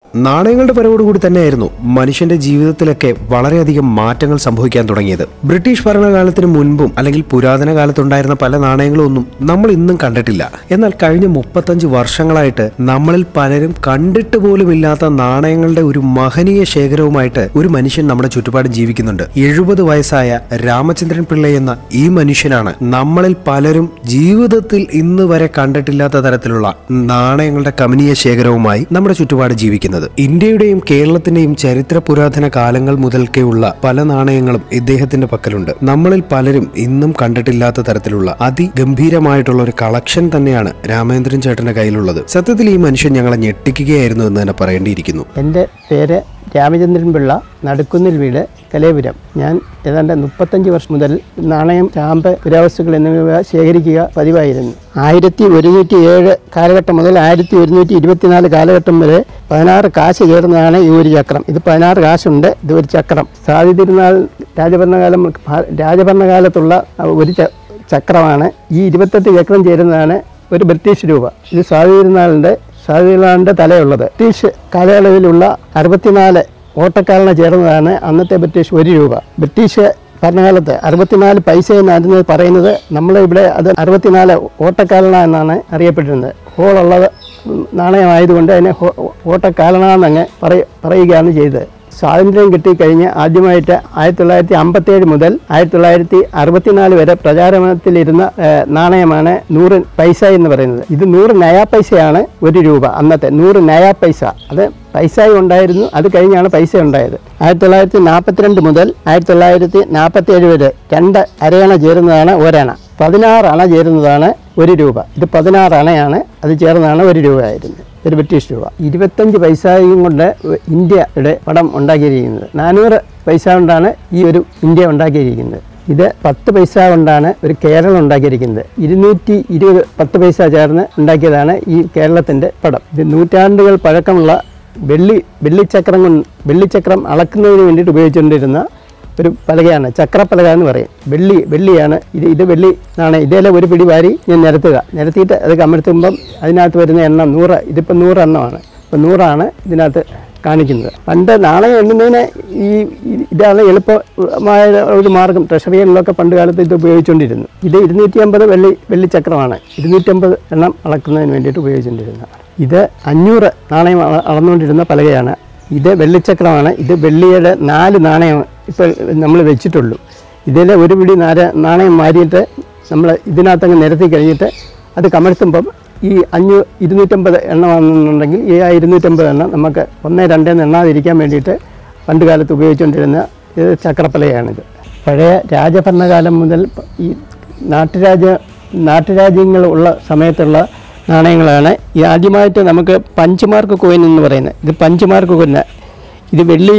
നാണയങ്ങളുടെ വരവോടുകൂടി തന്നെയായിരുന്നു മനുഷ്യന്റെ ജീവിതത്തിലൊക്കെ വളരെയധികം മാറ്റങ്ങൾ സംഭവിക്കാൻ തുടങ്ങിയത് ബ്രിട്ടീഷ് ഭരണകാലത്തിന് മുൻപും അല്ലെങ്കിൽ പുരാതന കാലത്തുണ്ടായിരുന്ന പല നാണയങ്ങളും ഒന്നും നമ്മൾ ഇന്നും കണ്ടിട്ടില്ല എന്നാൽ കഴിഞ്ഞ മുപ്പത്തഞ്ച് വർഷങ്ങളായിട്ട് നമ്മളിൽ പലരും കണ്ടിട്ട് പോലും ഇല്ലാത്ത നാണയങ്ങളുടെ ഒരു മഹനീയ ശേഖരവുമായിട്ട് ഒരു മനുഷ്യൻ നമ്മുടെ ചുറ്റുപാടും ജീവിക്കുന്നുണ്ട് എഴുപത് വയസ്സായ രാമചന്ദ്രൻ പിള്ള എന്ന ഈ മനുഷ്യനാണ് നമ്മളിൽ പലരും ജീവിതത്തിൽ ഇന്ന് വരെ കണ്ടിട്ടില്ലാത്ത തരത്തിലുള്ള നാണയങ്ങളുടെ കമനീയ ശേഖരവുമായി നമ്മുടെ ചുറ്റുപാട് ജീവിക്കുന്നത് ഇന്ത്യയുടെയും കേരളത്തിന്റെയും ചരിത്ര പുരാതന കാലങ്ങൾ മുതൽക്കേയുള്ള പല നാണയങ്ങളും ഇദ്ദേഹത്തിന്റെ പക്കലുണ്ട് നമ്മളിൽ പലരും ഇന്നും കണ്ടിട്ടില്ലാത്ത തരത്തിലുള്ള അതിഗംഭീരമായിട്ടുള്ള ഒരു കളക്ഷൻ തന്നെയാണ് രാമേന്ദ്രൻ ചേട്ടന്റെ കയ്യിലുള്ളത് സത്യത്തിൽ ഈ മനുഷ്യൻ ഞങ്ങളെ ഞെട്ടിക്കുകയായിരുന്നു എന്ന് തന്നെ പറയേണ്ടിയിരിക്കുന്നു എൻ്റെ പേര് രാമചന്ദ്രൻ പിള്ള നടുക്കുന്നിൽ വീട് കലേപുരം ഞാൻ ഏതാണ്ട് മുപ്പത്തഞ്ച് വർഷം മുതൽ നാണയം സ്റ്റാമ്പ് പുരാവസ്തുക്കൾ എന്നിവ ശേഖരിക്കുക പതിവായിരുന്നു ആയിരത്തി ഒരുന്നൂറ്റി ഏഴ് കാലഘട്ടം മുതൽ ആയിരത്തി ഒരുന്നൂറ്റി ഇരുപത്തിനാല് കാലഘട്ടം വരെ പതിനാറ് കാശ് ചേർന്നതാണ് ഈ ഒരു ചക്രം ഇത് പതിനാറ് കാശുണ്ട് ഇത് ഒരു ചക്രം സാധി തിരുനാൾ രാജഭരണകാലം രാജഭരണകാലത്തുള്ള ഒരു ച- ചക്രമാണ് ഈ ഇരുപത്തെട്ട് ചക്രം ചേരുന്നതാണ് ഒരു ബ്രിട്ടീഷ് രൂപ ഇത് സ്വാതി തിരുനാളിൻ്റെ സ്വാതിതിരുനാളിൻ്റെ തലയുള്ളത് ബ്രിട്ടീഷ് കാലയളവിലുള്ള അറുപത്തിനാല് ഓട്ടക്കാരനെ ചേർന്നതാണ് അന്നത്തെ ബ്രിട്ടീഷ് ഒരു രൂപ ബ്രിട്ടീഷ് ഭരണകാലത്ത് അറുപത്തിനാല് പൈസ എന്നായിരുന്നു പറയുന്നത് നമ്മളിവിടെ അത് അറുപത്തിനാല് ഓട്ടക്കാലണ എന്നാണ് അറിയപ്പെട്ടിരുന്നത് ഹോളുള്ളത് നാണയമായതുകൊണ്ട് അതിനെ ഹോ- ഓട്ടക്കാലണ എന്നങ്ങ് പറയ പറയുകയാണ് ചെയ്തത് സ്വാതന്ത്ര്യം കിട്ടിക്കഴിഞ്ഞ് ആദ്യമായിട്ട് ആയിരത്തി തൊള്ളായിരത്തി അമ്പത്തേഴ് മുതൽ ആയിരത്തി തൊള്ളായിരത്തി അറുപത്തിനാല് വരെ പ്രചാരണത്തിലിരുന്ന ഏഹ്, നാണയമാണ് നൂറ് പൈസ എന്ന് പറയുന്നത് ഇത് നൂറ് നയാ പൈസയാണ് ഒരു രൂപ അന്നത്തെ നൂറ് നയാ പൈസ അത് പൈസയും ഉണ്ടായിരുന്നു അത് കഴിഞ്ഞാണ് പൈസ ഉണ്ടായത് ആയിരത്തി തൊള്ളായിരത്തി നാൽപ്പത്തിരണ്ട് മുതൽ ആയിരത്തി തൊള്ളായിരത്തി നാൽപ്പത്തി ഏഴ് വരെ രണ്ട് അരയണ ചേരുന്നതാണ് ഒരണ പതിനാറ് അണ ചേരുന്നതാണ് ഒരു രൂപ ഇത് പതിനാറ് അണയാണ് അത് ചേർന്നാണ് ഒരു രൂപ ആയിരുന്നത് ഒരു ബ്രിട്ടീഷ് രൂപ ഇരുപത്തഞ്ച് പൈസയും കൊണ്ട് ഇന്ത്യയുടെ പടം ഉണ്ടാക്കിയിരിക്കുന്നത് നാനൂറ് പൈസ കൊണ്ടാണ് ഈ ഒരു ഇന്ത്യ ഉണ്ടാക്കിയിരിക്കുന്നത് ഇത് പത്ത് പൈസ കൊണ്ടാണ് ഒരു കേരളം ഉണ്ടാക്കിയിരിക്കുന്നത് ഇരുന്നൂറ്റി ഇരുപത് പത്ത് പൈസ ചേർന്ന് ഉണ്ടാക്കിയതാണ് ഈ കേരളത്തിൻ്റെ പടം ഇത് നൂറ്റാണ്ടുകൾ പഴക്കമുള്ള വെള്ളി വെള്ളിച്ചക്രം കൊണ്ട് വെള്ളിച്ചക്രം അളക്കുന്നതിന് വേണ്ടിയിട്ട് ഉപയോഗിച്ചുകൊണ്ടിരുന്ന ഒരു പലകയാണ് ചക്രപ്പലക എന്ന് പറയും വെള്ളി വെള്ളിയാണ് ഇത് ഇത് വെള്ളി ആണ് ഇതേലെ ഒരു പിടി വാരി ഞാൻ നിരത്തുക നിരത്തിയിട്ട് അത് കമഴ്ത്തുമ്പം അതിനകത്ത് വരുന്ന എണ്ണം നൂറ് ഇതിപ്പോൾ നൂറ് എണ്ണമാണ് അപ്പോൾ നൂറാണ് ഇതിനകത്ത് കാണിക്കുന്നത് പണ്ട് നാണയം എണ്ണുന്നതിന് ഈ ഈ- ഇതാണ് എളുപ്പമായ ഒരു മാർഗം ട്രഷറികളിലൊക്കെ പണ്ട് കാലത്ത് ഇത് ഉപയോഗിച്ചുകൊണ്ടിരുന്നു ഇത് ഇരുന്നൂറ്റി അമ്പത് വെള്ളി വെള്ളിച്ചക്രമാണ് ഇരുന്നൂറ്റമ്പത് എണ്ണം അളക്കുന്നതിന് വേണ്ടിയിട്ട് ഉപയോഗിച്ചുകൊണ്ടിരുന്നത് ഇത് അഞ്ഞൂറ് നാണയം അള- അളന്നുകൊണ്ടിരുന്ന പലകയാണ് ഇത് വെള്ളിച്ചക്രമാണ് ഇത് വെള്ളിയുടെ നാല് നാണയം ഇപ്പോൾ നമ്മൾ വെച്ചിട്ടുള്ളൂ ഇതിലെ ഒരു പിടി നാര നാണയം മാറിയിട്ട് നമ്മൾ ഇതിനകത്തങ്ങ് നിരത്തി കഴിഞ്ഞിട്ട് അത് കമഴ്ത്തുമ്പം ഈ അഞ്ഞൂ ഇരുന്നൂറ്റമ്പത് എണ്ണമാണെന്നുണ്ടെങ്കിൽ ഈ ആ ഇരുന്നൂറ്റമ്പത് എണ്ണം നമുക്ക് ഒന്ന് രണ്ടെന്ന് എണ്ണാതിരിക്കാൻ വേണ്ടിയിട്ട് പണ്ട് കാലത്ത് ഉപയോഗിച്ചുകൊണ്ടിരുന്ന ഇത് ചക്രപ്പലയാണിത് പഴയ രാജഭരണകാലം മുതൽ പ- ഈ നാട്ടുരാജ നാട്ടുരാജ്യങ്ങൾ ഉള്ള സമയത്തുള്ള നാണയങ്ങളാണ് ഈ ആദ്യമായിട്ട് നമുക്ക് പഞ്ച് മാർക്ക് കോയിൻ എന്ന് പറയുന്നത് ഇത് പഞ്ച് മാർക്ക് കോയിൻ ഇത് വെള്ളി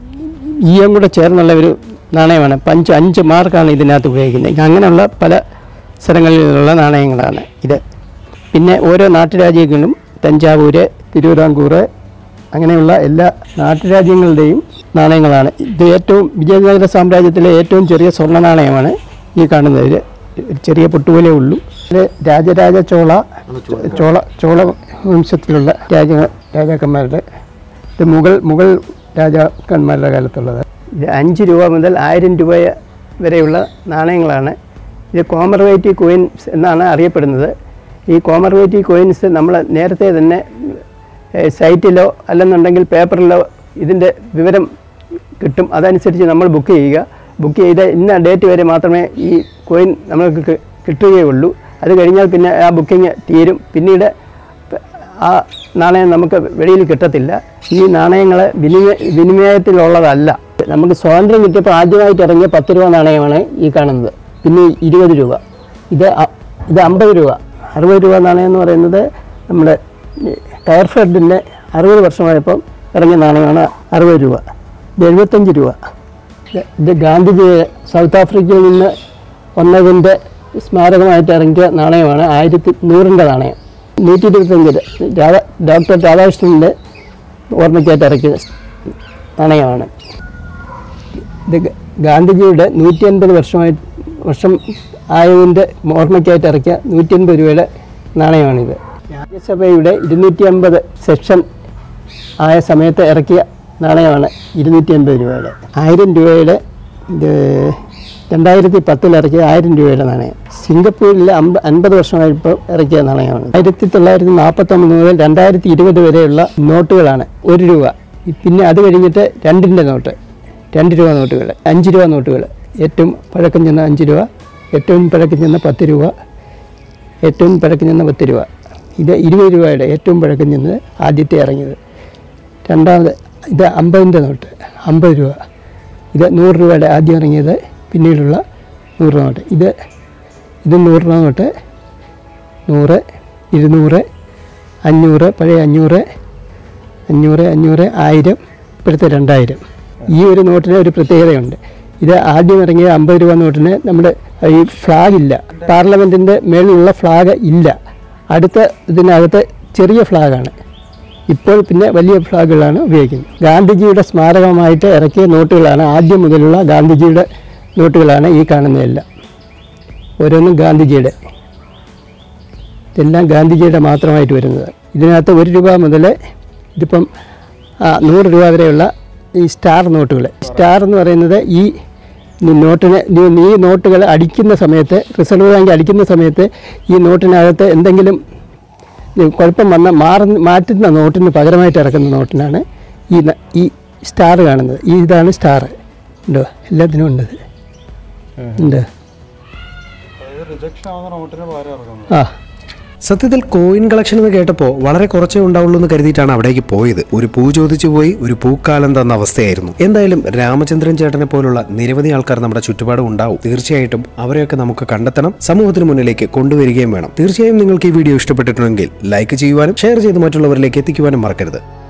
ഈയം കൂടെ ചേർന്നുള്ള ഒരു നാണയമാണ് പഞ്ച് അഞ്ച് മാർക്കാണ് ഇതിനകത്ത് ഉപയോഗിക്കുന്നത് അങ്ങനെയുള്ള പല സ്ഥലങ്ങളിലുള്ള നാണയങ്ങളാണ് ഇത് പിന്നെ ഓരോ നാട്ടുരാജ്യങ്ങളിലും തഞ്ചാവൂര് തിരുവിതാംകൂർ അങ്ങനെയുള്ള എല്ലാ നാട്ടുരാജ്യങ്ങളുടെയും നാണയങ്ങളാണ് ഇത് ഏറ്റവും വിജയനഗര സാമ്രാജ്യത്തിലെ ഏറ്റവും ചെറിയ സ്വർണ്ണ നാണയമാണ് ഈ കാണുന്നത് ഇത് ഒരു ചെറിയ പൊട്ടുപോലെ ഉള്ളൂ ഇത് രാജരാജ ചോള ചോള ചോള വംശത്തിലുള്ള രാജ രാജാക്കന്മാരുടെ ഇത് മുഗൾ മുഗൾ രാജാക്കന്മാരുടെ കാലത്തുള്ളത് ഇത് അഞ്ച് രൂപ മുതൽ ആയിരം രൂപ വരെയുള്ള നാണയങ്ങളാണ് ഇത് കോമർവേറ്റീവ് കോയിൻസ് എന്നാണ് അറിയപ്പെടുന്നത് ഈ കോമർവേറ്റീവ് കോയിൻസ് നമ്മൾ നേരത്തെ തന്നെ ഏഹ്, സൈറ്റിലോ അല്ലെന്നുണ്ടെങ്കിൽ പേപ്പറിലോ ഇതിൻ്റെ വിവരം കിട്ടും അതനുസരിച്ച് നമ്മൾ ബുക്ക് ചെയ്യുക ബുക്ക് ചെയ്ത ഇന്ന ഡേറ്റ് വരെ മാത്രമേ ഈ കോയിൻ നമ്മൾക്ക് കി- കിട്ടുകയുള്ളൂ അത് കഴിഞ്ഞാൽ പിന്നെ ആ ബുക്കിംഗ് തീരും പിന്നീട് ആ നാണയം നമുക്ക് വെളിയിൽ കിട്ടത്തില്ല ഈ നാണയങ്ങൾ വിനിമയ വിനിമയത്തിലുള്ളതല്ല നമുക്ക് സ്വാതന്ത്ര്യം കിട്ടിയപ്പോൾ ആദ്യമായിട്ട് ഇറങ്ങിയ പത്ത് രൂപ നാണയമാണ് ഈ കാണുന്നത് പിന്നെ ഇരുപത് രൂപ ഇത് അ- ഇത് അമ്പത് രൂപ അറുപത് രൂപ നാണയം എന്ന് പറയുന്നത് നമ്മുടെ കയർഫെഡിൻ്റെ അറുപത് വർഷമായപ്പോൾ ഇറങ്ങിയ നാണയമാണ് അറുപത് രൂപ ഇത് എഴുപത്തഞ്ച് രൂപ ഇത് ഇത് ഗാന്ധിജി സൗത്ത് ആഫ്രിക്കയിൽ നിന്ന് വന്നതിൻ്റെ സ്മാരകമായിട്ട് ഇറങ്ങിയ നാണയമാണ് ആയിരത്തി നൂറിൻ്റെ നാണയം നൂറ്റി ഇരുപത്തഞ്ചിൽ രാധാ ഡോക്ടർ രാധാകൃഷ്ണൻ്റെ ഓർമ്മയ്ക്കായിട്ട് ഇറക്കിയ നാണയമാണ് ഇത് ഗ- ഗാന്ധിജിയുടെ നൂറ്റി അൻപത് വർഷമായി വർഷം ആയതിൻ്റെ ഓർമ്മയ്ക്കായിട്ട് ഇറക്കിയ നൂറ്റി അൻപത് രൂപയുടെ നാണയമാണിത് രാജ്യസഭയുടെ ഇരുന്നൂറ്റി അമ്പത് സെക്ഷൻ ആയ സമയത്ത് ഇറക്കിയ നാണയമാണ് ഇരുന്നൂറ്റി അൻപത് രൂപയുടെ ആയിരം രൂപയുടെ ഇത് രണ്ടായിരത്തി പത്തിൽ ഇറക്കിയ ആയിരം രൂപയുടെ നാണയം സിംഗപ്പൂരിൽ അമ്പ അൻപത് വർഷമായപ്പോൾ ഇറക്കിയ നാണയമാണ് ആയിരത്തി തൊള്ളായിരത്തി നാൽപ്പത്തൊമ്പത് മുതൽ രണ്ടായിരത്തി ഇരുപത് വരെയുള്ള നോട്ടുകളാണ് ഒരു രൂപ പിന്നെ അത് കഴിഞ്ഞിട്ട് രണ്ടിൻ്റെ നോട്ട് രണ്ട് രൂപ നോട്ടുകൾ അഞ്ച് രൂപ നോട്ടുകൾ ഏറ്റവും പഴക്കം ചെന്ന അഞ്ച് രൂപ ഏറ്റവും പഴക്കം ചെന്ന പത്ത് രൂപ ഏറ്റവും പഴക്കം ചെന്ന പത്ത് രൂപ ഇത് ഇരുപത് രൂപയുടെ ഏറ്റവും പഴക്കം ചെന്നത് ആദ്യത്തെ ഇറങ്ങിയത് രണ്ടാമത് ഇത് അമ്പതിൻ്റെ നോട്ട് അമ്പത് രൂപ ഇത് നൂറ് രൂപയുടെ ആദ്യം ഇറങ്ങിയത് പിന്നീടുള്ള നൂറ് രൂപ നോട്ട് ഇത് ഇത് നൂറ് രൂപ നോട്ട് നൂറ് ഇരുന്നൂറ് അഞ്ഞൂറ് പഴയ അഞ്ഞൂറ് അഞ്ഞൂറ് അഞ്ഞൂറ് ആയിരം ഇപ്പോഴത്തെ രണ്ടായിരം ഈ ഒരു നോട്ടിന് ഒരു പ്രത്യേകതയുണ്ട് ഇത് ആദ്യം ഇറങ്ങിയ അമ്പത് രൂപ നോട്ടിന് നമ്മുടെ ഈ ഫ്ലാഗ് ഇല്ല പാർലമെൻറ്റിൻ്റെ മേളിലുള്ള ഫ്ലാഗ് ഇല്ല അടുത്ത ഇതിനകത്ത് ചെറിയ ഫ്ലാഗാണ് ഇപ്പോൾ പിന്നെ വലിയ ഫ്ലാഗുകളാണ് ഉപയോഗിക്കുന്നത് ഗാന്ധിജിയുടെ സ്മാരകമായിട്ട് ഇറക്കിയ നോട്ടുകളാണ് ആദ്യം മുതലുള്ള ഗാന്ധിജിയുടെ നോട്ടുകളാണ് ഈ കാണുന്നതെല്ലാം ഓരോന്നും ഗാന്ധിജിയുടെ ഇതെല്ലാം ഗാന്ധിജിയുടെ മാത്രമായിട്ട് വരുന്നത് ഇതിനകത്ത് ഒരു രൂപ മുതൽ ഇതിപ്പം ആ, നൂറ് രൂപ വരെയുള്ള ഈ സ്റ്റാർ നോട്ടുകൾ സ്റ്റാർ എന്ന് പറയുന്നത് ഈ നോട്ടിന് ഈ- ഈ നോട്ടുകൾ അടിക്കുന്ന സമയത്ത് റിസർവ് ബാങ്ക് അടിക്കുന്ന സമയത്ത് ഈ നോട്ടിനകത്ത് എന്തെങ്കിലും ഈ കുഴപ്പം വന്ന മാറുന്ന മാറ്റുന്ന നോട്ടിന് പകരമായിട്ട് ഇറക്കുന്ന നോട്ടിനാണ് ഈ ന- ഈ സ്റ്റാർ കാണുന്നത് ഈ ഇതാണ് സ്റ്റാർ ഉണ്ടോ എല്ലാത്തിനും ഉണ്ട് ഇത്. ഉണ്ട് റിജക്ഷൻ ആവുന്ന നോട്ടിന് പകരം ഇറങ്ങുന്നത് ആ സത്യത്തിൽ കോയിൻ കളക്ഷൻ എന്ന് കേട്ടപ്പോൾ വളരെ കുറച്ചേ ഉണ്ടാവുള്ളൂ എന്ന് കരുതിയിട്ടാണ് അവിടേക്ക് പോയത് ഒരു പൂ ചോദിച്ചു പോയി ഒരു പൂക്കാലം തന്ന അവസ്ഥയായിരുന്നു എന്തായാലും രാമചന്ദ്രൻ ചേട്ടനെ പോലുള്ള നിരവധി ആൾക്കാർ നമ്മുടെ ചുറ്റുപാടും ഉണ്ടാവും തീർച്ചയായിട്ടും അവരെയൊക്കെ നമുക്ക് കണ്ടെത്തണം സമൂഹത്തിന് മുന്നിലേക്ക് കൊണ്ടുവരികയും വേണം തീർച്ചയായും നിങ്ങൾക്ക് ഈ വീഡിയോ ഇഷ്ടപ്പെട്ടിട്ടുണ്ടെങ്കിൽ ലൈക്ക് ചെയ്യുവാനും ഷെയർ ചെയ്ത് മറ്റുള്ളവരിലേക്ക് എത്തിക്കുവാനും മറക്കരുത്